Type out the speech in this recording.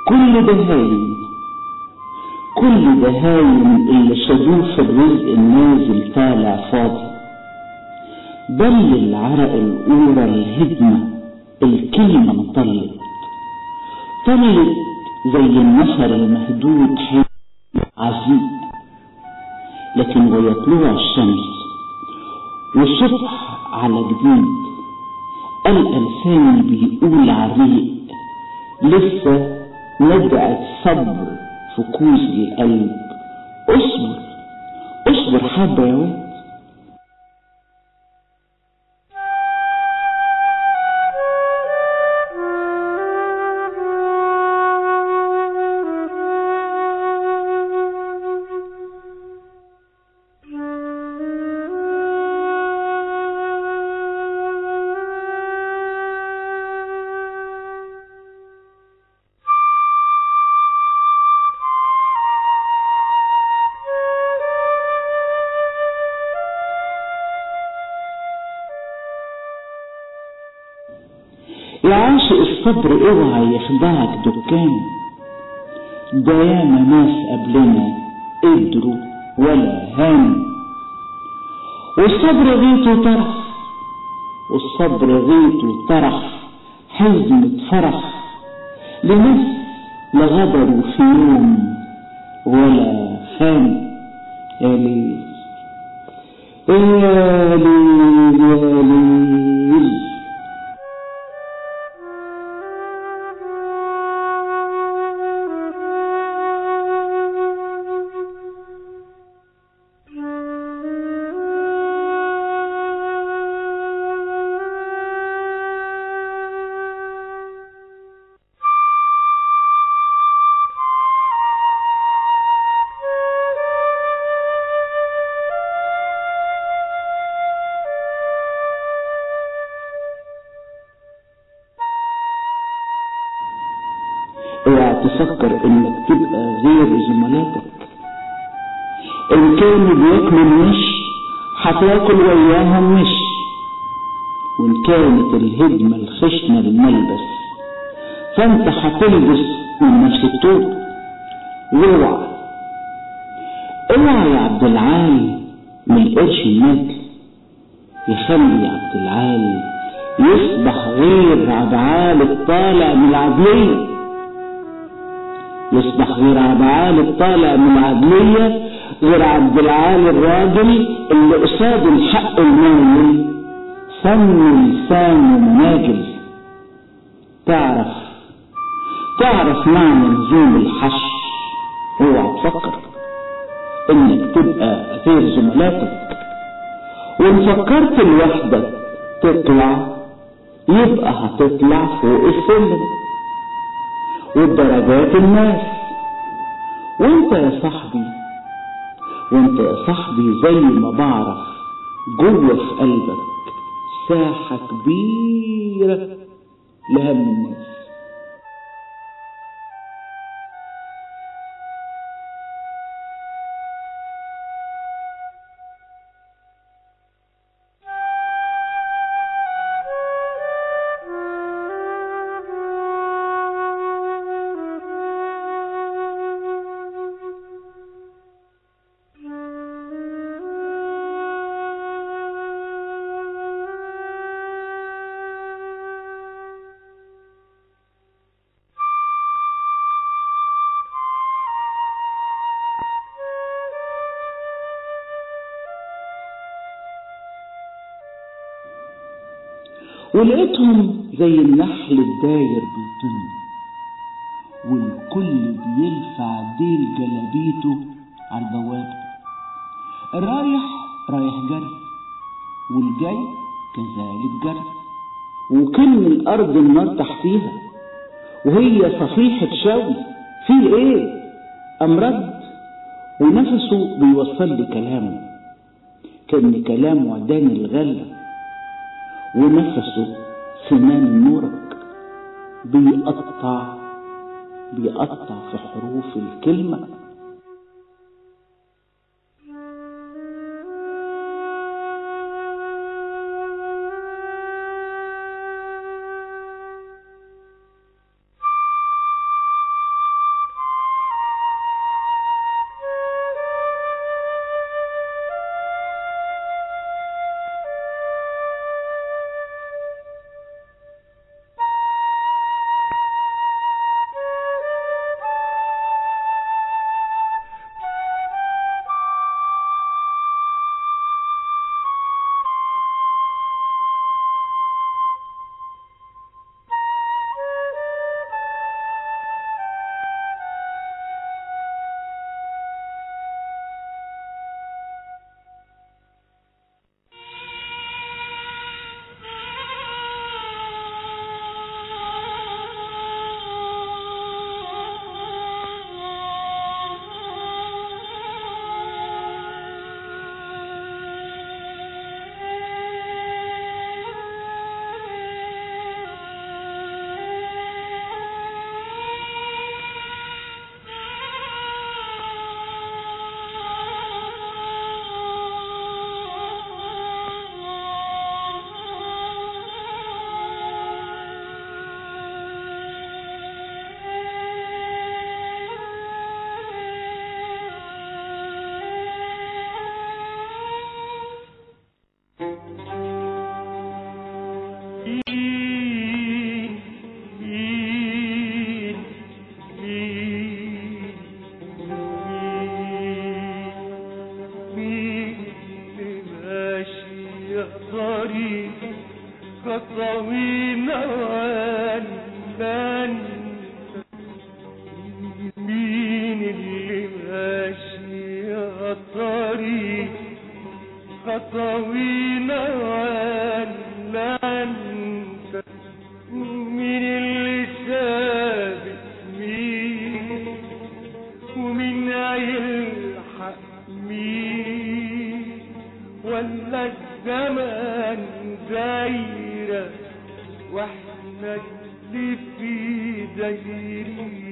كل دهايم كل دهايم اللي شدوه في الرزق النازل طالع فاضي بل العرق القورة الهدمة الكلمة انطلت طلت زي النفر المهدود حين عزيز لكن ويا طلوع الشمس والصبح على جديد ألقى لساني بيقول عريق لسه ندعة صبر في كوز القلب اصبر اصبر حبة يا واد يا عاشق الصبر اوعى يخدعك دكان ده ياما ناس قبلنا قدروا ولا هان والصبر غيته طرح والصبر غيته طرح حزمة فرح لناس لا غدروا في يوم ولا خان يا ليل يا ليل يا ليل اوعى تفكر انك تبقى غير زملاتك ان كانوا بياكلوا المش هتاكل وياهم مش وان كانت الهدمة الخشنة للملبس فانت هتلبس من نفس الطوب واوعى اوعى يا عبد العال من القرش الماكل يخلي عبد العال يصبح غير عبد العال الطالع من العدليه يصبح غير عبد العال الطالع من العدلية غير عبد العال الراجل اللي قصاد الحق المايل سن لسانه مناجل تعرف تعرف معنى لزوم الحش اوعى تفكر انك تبقى غير زملاتك وان فكرت لوحدك تطلع يبقى هتطلع فوق السلم والدرجات الناس وانت يا صاحبي وانت يا صاحبي زي ما بعرف جوه في قلبك ساحة كبيرة لهم الناس ولقيتهم زي النحل الداير بيطن والكل بيرفع ديل جلابيته على البوابة الرايح رايح جري والجاي كذلك جري وكل الأرض النار تحتيها وهي صفيحة شوي في ايه أمرد ونفسه بيوصل لي كلامه كان كلامه عدان الغلة ونفسه سنان النورك بيقطع بيقطع في حروف الكلمة ولا انت مين اللي ماشي يا طريق خطوينا ولا انت مين اللي سابق مين ومين هيلحق مين ولا الزمن دايرة واحنا اللي في دايرين